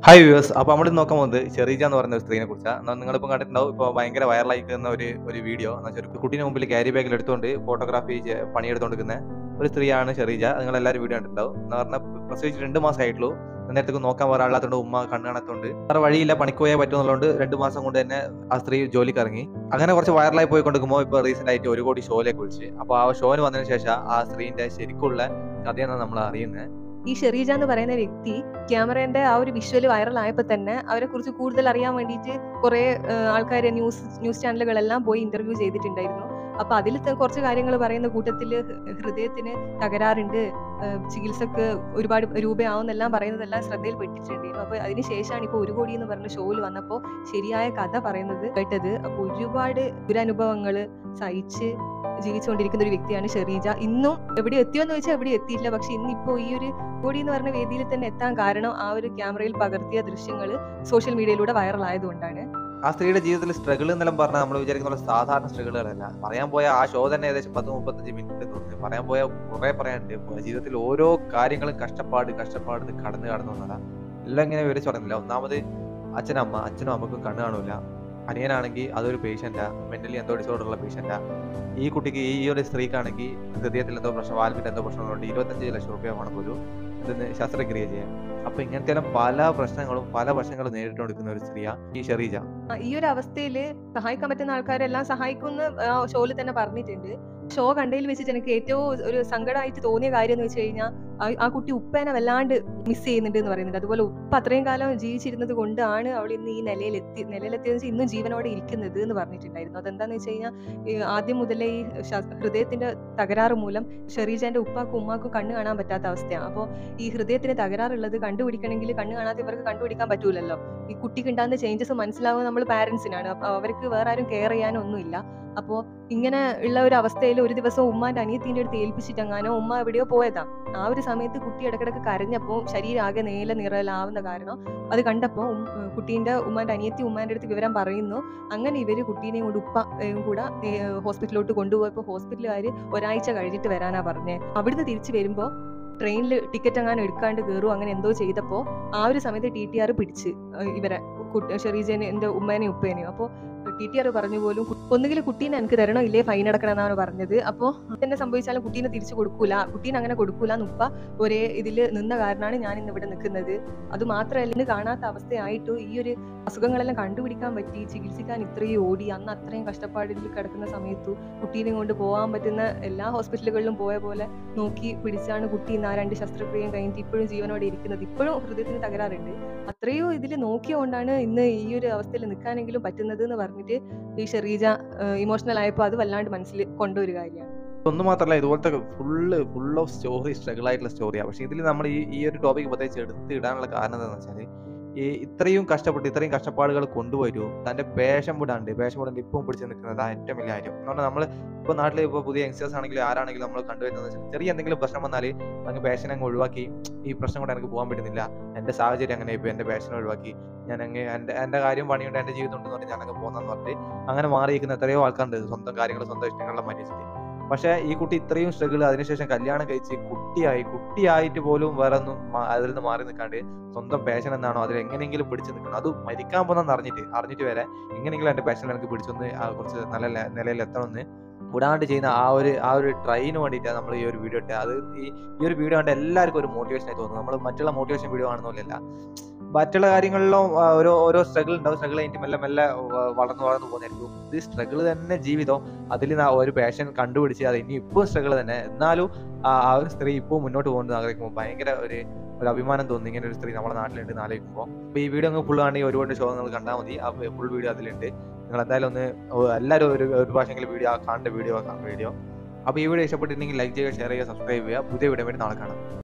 hi viewers അപ്പോൾ നമ്മൾ നോക്കാൻ പോകുന്നത് ഷെറീജ എന്ന് പറയുന്ന ഒരു സ്ത്രീനെ കുറിച്ചാണ് നിങ്ങളിപ്പോൾ കണ്ടിട്ടുണ്ടാവും ഇപ്പോൾ ഭയങ്കര വൈറലായിരിക്കുന്ന ഒരു ഒരു വീഡിയോ എന്ന് വെച്ചാൽ ഒരു കുട്ടീനെ മുമ്പിൽ ക്യാരി ബാഗിൽ എടുത്തുകൊണ്ട് ഫോട്ടോഗ്രാഫി പണിയെടുത്തുകൊണ്ടിരിക്കുന്ന ഒരു സ്ത്രീയാണ് ഷെറീജ നിങ്ങൾ എല്ലാവരും വീഡിയോ കണ്ടിട്ടുണ്ടാവും എന്ന് പറഞ്ഞാൽ പ്രസവിച്ച് രണ്ട് മാസം ആയിട്ടുള്ളൂ നേരത്തേക്ക് നോക്കാൻ പറയാനുള്ളതുകൊണ്ട് ഉമ്മ കണ്ണ് കാണാത്തതുകൊണ്ട് വേറെ വഴിയില്ല പണിക്ക് പോയാൽ പറ്റുന്നുള്ളതുകൊണ്ട് രണ്ട് മാസം കൊണ്ട് തന്നെ ആ സ്ത്രീ ജോലിക്ക് ഇറങ്ങി അങ്ങനെ കുറച്ച് വൈറലായി പോയിക്കൊണ്ടിരിക്കുമ്പോൾ ഇപ്പോൾ റീസെന്റ് ആയിട്ട് ഒരു കോടി ഷോയിലേക്ക് വിളിച്ച് അപ്പോൾ ആ ഷോന് വന്നതിന് ശേഷം ആ സ്ത്രീന്റെ ശരിക്കുള്ള കഥയാണ് നമ്മൾ അറിയുന്നത് ഈ ഷെറീജ എന്ന് പറയുന്ന വ്യക്തി ക്യാമറേന്റെ ആ ഒരു വിഷ്വല് വൈറൽ ആയപ്പോൾ തന്നെ അവരെ കുറിച്ച് കൂടുതൽ അറിയാൻ വേണ്ടിയിട്ട് കുറെ ആൾക്കാർ ന്യൂസ് ന്യൂസ് ചാനലുകളെല്ലാം പോയി ഇന്റർവ്യൂ ചെയ്തിട്ടുണ്ടായിരുന്നു അപ്പൊ അതിൽ കുറച്ച് കാര്യങ്ങൾ പറയുന്ന കൂട്ടത്തിൽ ഹൃദയത്തിന് തകരാറുണ്ട് ഏഹ് ചികിത്സക്ക് ഒരുപാട് രൂപയാവുന്നെല്ലാം പറയുന്നതെല്ലാം ശ്രദ്ധയിൽപ്പെട്ടിട്ടുണ്ടായിരുന്നു അപ്പൊ അതിനുശേഷമാണ് ഇപ്പോൾ ഒരു കോടി എന്ന് പറഞ്ഞ ഷോയിൽ വന്നപ്പോൾ ശരിയായ കഥ പറയുന്നത് കേട്ടത് അപ്പൊ ഒരുപാട് ദുരനുഭവങ്ങൾ സഹിച്ച് ജീവിച്ചുകൊണ്ടിരിക്കുന്ന ഒരു വ്യക്തിയാണ് ഷെറീജ ഇന്നും എവിടെ എത്തിയോന്ന് ചോദിച്ചാൽ എവിടെ എത്തിയില്ല പക്ഷെ ഇന്നിപ്പോ ഈ ഒരു കോടി എന്ന് പറഞ്ഞ വേദിയിൽ തന്നെ എത്താൻ കാരണം ആ ഒരു ക്യാമറയിൽ പകർത്തിയ ദൃശ്യങ്ങൾ സോഷ്യൽ മീഡിയയിലൂടെ വൈറൽ ആയതുകൊണ്ടാണ് ആ സ്ത്രീയുടെ ജീവിതത്തിൽ സ്ട്രഗിൾ എന്നെല്ലാം പറഞ്ഞാൽ നമ്മൾ വിചാരിക്കുന്ന പോലെ സാധാരണ സ്ട്രഗിളുകളല്ല പറയാൻ പോയ ആ ഷോ തന്നെ ഏകദേശം പത്ത് മുപ്പത്തഞ്ച് മിനിറ്റ് തോന്നുന്നു പറയാൻ പോയ കുറെ പറയാനുണ്ട് ജീവിതത്തിൽ ഓരോ കാര്യങ്ങളും കഷ്ടപ്പാട് കഷ്ടപ്പാട് ഇത് കടന്ന് കടന്നു വന്നതാ എല്ലാം ഇങ്ങനെ വിവരിച്ചു പറയുന്നില്ല ഒന്നാമത് അച്ഛനമ്മ അച്ഛനും അമ്മക്കും കണ്ണ് കാണൂല അനിയനാണെങ്കിൽ അതൊരു പേഷ്യന്റാ മെന്റലി എന്തോ ഡിസോർഡർ ഉള്ള പേഷ്യന്റാ ഈ കുട്ടിക്ക് ഈ ഒരു സ്ത്രീക്കാണെങ്കിൽ ഹൃദയത്തിൽ എന്തോ പ്രശ്നം വാൽവിന്റെ എന്തോ പ്രശ്നങ്ങളുണ്ട് ഇരുപത്തഞ്ച് ലക്ഷം രൂപ വേണം പോലും ഇതിന് ശസ്ത്രക്രിയ ചെയ്യാൻ അപ്പൊ ഇങ്ങനത്തെ പല പ്രശ്നങ്ങളും പല പ്രശ്നങ്ങളും നേരിട്ടുകൊടുക്കുന്ന ഒരു സ്ത്രീയാ ഈ ഷെറീജ ആ, ഈ ഒരു അവസ്ഥയിൽ സഹായിക്കാൻ പറ്റുന്ന ആൾക്കാരെല്ലാം സഹായിക്കുമെന്ന് ഷോയിൽ തന്നെ പറഞ്ഞിട്ടുണ്ട് ഷോ കണ്ടതിൽ വെച്ചിട്ട് എനിക്ക് ഏറ്റവും ഒരു സങ്കടമായിട്ട് തോന്നിയ കാര്യം എന്ന് വെച്ച് കഴിഞ്ഞാൽ ആ കുട്ടി ഉപ്പേനെ വല്ലാണ്ട് മിസ് ചെയ്യുന്നുണ്ട് എന്ന് പറയുന്നുണ്ട് അതുപോലെ ഉപ്പ അത്രയും കാലം ജീവിച്ചിരുന്നത് കൊണ്ടാണ് അവൾ ഇന്ന് ഈ നിലയിലെത്തി നിലയിലെത്തിയെന്ന് വെച്ചാൽ ഇന്നും ജീവനോടെ ഇരിക്കുന്നത് എന്ന് പറഞ്ഞിട്ടുണ്ടായിരുന്നു അതെന്താന്ന് വെച്ച് കഴിഞ്ഞാൽ ഈ ആദ്യം മുതലേ ഈ ശ- ഹൃദയത്തിന്റെ തകരാറ് മൂലം ഷെറീജാന്റെ ഉപ്പാക്കും ഉമ്മാക്കും കണ്ണ് കാണാൻ പറ്റാത്ത അവസ്ഥയാണ് അപ്പോൾ ഈ ഹൃദയത്തിന് തകരാറുള്ളത് കണ്ടുപിടിക്കണമെങ്കിൽ കണ്ണ് കാണാതെ ഇവർക്ക് കണ്ടുപിടിക്കാൻ പറ്റൂലല്ലോ ഈ കുട്ടിക്ക് ഉണ്ടാകുന്ന ചേഞ്ചസ് മനസ്സിലാവുന്നത് നമ്മൾ പാരന്റ്സിനാണ് അപ്പൊ അവർക്ക് വേറെ ആരും കെയർ ചെയ്യാനോ ഒന്നുമില്ല അപ്പോൾ ഇങ്ങനെ ഉള്ള ഒരു അവസ്ഥയിൽ ഒരു ദിവസം ഉമ്മാന്റെ അനിയത്തിന്റെ അടുത്ത് ഏൽപ്പിച്ചിട്ടെങ്ങാനോ ഉമ്മ എവിടെയോ പോയതാ ആ ഒരു സമയത്ത് കുട്ടി ഇടക്കിടക്ക് കരഞ്ഞപ്പോൾ ശരീരം ആകെ നീല നിറലാവുന്ന കാരണം അത് കണ്ടപ്പോൾ കുട്ടീന്റെ ഉമ്മാന്റെ അനിയത്തി ഉമ്മാന്റെ അടുത്ത് വിവരം പറയുന്നു അങ്ങനെ ഇവര് കുട്ടീനെയും കൊണ്ട് ഉപ്പ ഏം കൂടെ ഹോസ്പിറ്റലിലോട്ട് കൊണ്ടുപോയപ്പോൾ ഹോസ്പിറ്റലുകാർ ഒരാഴ്ച കഴിഞ്ഞിട്ട് വരാനാ പറഞ്ഞേ അവിടുന്ന് തിരിച്ചു വരുമ്പോൾ ട്രെയിനിൽ ടിക്കറ്റ് എങ്ങാനും എടുക്കാണ്ട് കയറും അങ്ങനെ എന്തോ ചെയ്തപ്പോൾ ആ ഒരു സമയത്ത് ടി ടി ആർ പിടിച്ച് ഏഹ് ഇവരെ കുട്ടി- ഷെറീജനെ എൻ്റെ ഉമ്മേനെയും ഉപ്പേനെയും അപ്പോൾ ടി ടി ആർ പറഞ്ഞു പോലും കു- ഒന്നുകിൽ കുട്ടീനെ എനിക്ക് തരണോ ഇല്ലേ ഫൈൻ അടക്കണം എന്നാണ് പറഞ്ഞത് അപ്പോൾ തന്നെ സംഭവിച്ചാലും കുട്ടീനെ തിരിച്ചു കൊടുക്കൂല കുട്ടീനെ അങ്ങനെ കൊടുക്കൂല എന്ന് ഉപ്പ ഒരേ ഇതിൽ നിന്ന കാരണമാണ് ഞാൻ ഇന്ന് ഇവിടെ നിൽക്കുന്നത് അത് മാത്രമല്ല ഇന്ന് കാണാത്ത അവസ്ഥയായിട്ടും ഈ ഒരു അസുഖങ്ങളെല്ലാം കണ്ടുപിടിക്കാൻ പറ്റി ചികിത്സിക്കാൻ ഇത്രയും ഓടി അന്ന് അത്രയും കഷ്ടപ്പാടിൽ കിടക്കുന്ന സമയത്തു കുട്ടീനെ കൊണ്ട് പോകാൻ പറ്റുന്ന എല്ലാ ഹോസ്പിറ്റലുകളിലും പോയ പോലെ നോക്കി പിടിച്ചാണ് കുട്ടി ഇന്ന് ആ രണ്ട് ശസ്ത്രക്രിയയും കഴിഞ്ഞിട്ട് ഇപ്പോഴും ജീവനോടെ ഇരിക്കുന്നത് ഇപ്പോഴും ഹൃദയത്തിന് തകരാറുണ്ട് അത്രയോ ഇതിൽ നോക്കിയോണ്ടാണ് ഇന്ന് ഈ ഒരു അവസ്ഥയിൽ നിൽക്കാനെങ്കിലും പറ്റുന്നത് എന്ന് പറഞ്ഞിട്ട് ഈ ഷെറീജ ഇമോഷണൽ ആയപ്പോൾ അത് വല്ലാണ്ട് മനസ്സിൽ കൊണ്ടൊരു കാര്യമാണ് ഒന്നും മാത്രമല്ല ഇതുപോലത്തെ full full of story struggle ആയിട്ടുള്ള സ്റ്റോറിയാണ് പക്ഷെ ഇതിൽ നമ്മൾ ഈ ഈ ഒരു ടോപ്പിക് പ്രത്യേകിച്ച് എടുത്ത് ഇടാനുള്ള കാരണം എന്താണെന്ന് വെച്ചാൽ ഈ ഇത്രയും കഷ്ടപ്പെട്ട് ഇത്രയും കഷ്ടപ്പാടുകൾ കൊണ്ടുവരൂ തന്റെ പേഷം വിടാണ്ട് പേഷം വിടാണ്ട് ഇപ്പം പിടിച്ച് നിൽക്കുന്നത് ആ ഏറ്റവും വലിയ കാര്യം എന്ന് പറഞ്ഞാൽ നമ്മൾ ഇപ്പോൾ നാട്ടിൽ ഇപ്പോൾ പുതിയ യങ്സ്റ്റേഴ്സ് ആണെങ്കിലും ആരാണെങ്കിലും നമ്മൾ കണ്ടുവരുന്നത് വെച്ചാൽ ചെറിയ എന്തെങ്കിലും പ്രശ്നം വന്നാൽ അങ്ങ് പേഷൻ അങ്ങ് ഒഴിവാക്കി ഈ പ്രശ്നം കൊണ്ട് എനിക്ക് പോകാൻ പറ്റുന്നില്ല എൻ്റെ സാഹചര്യം അങ്ങനെ ഇപ്പോൾ എൻ്റെ പേഷൻ ഒഴിവാക്കി ഞാൻ അങ്ങ് എൻ്റെ എൻ്റെ കാര്യം പണിയുണ്ട് എൻ്റെ ജീവിതം ഉണ്ടെന്ന് പറഞ്ഞ് ഞാനങ്ങ് പോകുന്നതെന്ന് പറഞ്ഞിട്ട് അങ്ങനെ മാറിയിരിക്കുന്ന എത്രയോ ആൾക്കാരുണ്ട് സ്വന്തം കാര്യങ്ങൾ സ്വന്തം ഇഷ്ടങ്ങളെ മാറ്റിച്ചിട്ട് പക്ഷെ ഈ കുട്ടി ഇത്രയും സ്ട്രഗിൾ അതിനുശേഷം കല്യാണം കഴിച്ച് കുട്ടിയായി കുട്ടിയായിട്ട് പോലും വേറെ ഒന്നും മാ- അതിൽ നിന്ന് മാറി നിൽക്കാണ്ട് സ്വന്തം പാഷൻ എന്താണോ അതിൽ എങ്ങനെയെങ്കിലും പിടിച്ചു നിൽക്കണം അത് മരിക്കാൻ പോകുന്ന അറിഞ്ഞിട്ട് അറിഞ്ഞിട്ട് വരെ എങ്ങനെയെങ്കിലും എൻ്റെ പാഷൻ എനിക്ക് പിടിച്ചൊന്ന് ആ കുറച്ച് നല്ല ലെ- നിലയിൽ എത്തണമെന്ന് വിടാണ്ട് ചെയ്യുന്ന ആ ഒരു ആ ഒരു ട്രെയിന് വേണ്ടിയിട്ടാണ് നമ്മൾ ഈ ഒരു വീഡിയോ ഇട്ടത് അത് ഈ ഈ ഒരു വീഡിയോ കണ്ട് എല്ലാവർക്കും ഒരു മോട്ടിവേഷൻ ആയി തോന്നുന്നു നമ്മൾ മറ്റുള്ള മോട്ടിവേഷൻ വീഡിയോ കാണുന്ന പോലെയല്ല മറ്റുള്ള കാര്യങ്ങളിലും ആ, ഓരോ ഓരോ സ്ട്രഗിൾ ഉണ്ടാവും സ്ട്രഗിൾ കഴിഞ്ഞിട്ട് മെല്ലെ മെല്ലെ വ- വളർന്നു വളർന്നു പോകുന്നതായിരിക്കും ഇത് സ്ട്രഗിൾ തന്നെ ജീവിതം അതിൽ ഒരു പാഷൻ കണ്ടുപിടിച്ച് അത് ഇനി ഇപ്പോൾ സ്ട്രഗിൾ തന്നെ എന്നാലും ആ ആ ഒരു സ്ത്രീ ഇപ്പോൾ മുന്നോട്ട് പോകുന്നത് ആഗ്രഹിക്കുമ്പോൾ ഭയങ്കര ഒരു ഒരു അഭിമാനം തോന്നി ഇങ്ങനെ ഒരു സ്ത്രീ നമ്മുടെ നാട്ടിലുണ്ട് എന്ന് ആലോചിക്കുമ്പോൾ അപ്പോൾ ഈ വീഡിയോ അങ്ങ് ഫുൾ ആണെങ്കിൽ ഒരുപാട് ഷോ നിങ്ങൾ കണ്ടാൽ മതി ആ ഫുൾ വീഡിയോ അതിലുണ്ട് നിങ്ങൾ എന്തായാലും ഒന്ന് ഓ, എല്ലാവരും ഒരു ഒരു പ്രാവശ്യമെങ്കിലും വീഡിയോ കാണേണ്ട വീഡിയോ വീഡിയോ അപ്പോൾ ഈ വീഡിയോ ഇഷ്ടപ്പെട്ടിട്ടുണ്ടെങ്കിൽ ലൈക്ക് ചെയ്യുക ഷെയർ ചെയ്യുക സബ്സ്ക്രൈബ് ചെയ്യുക പുതിയ വീഡിയോ വേണ്ടി നാളെ കാണാം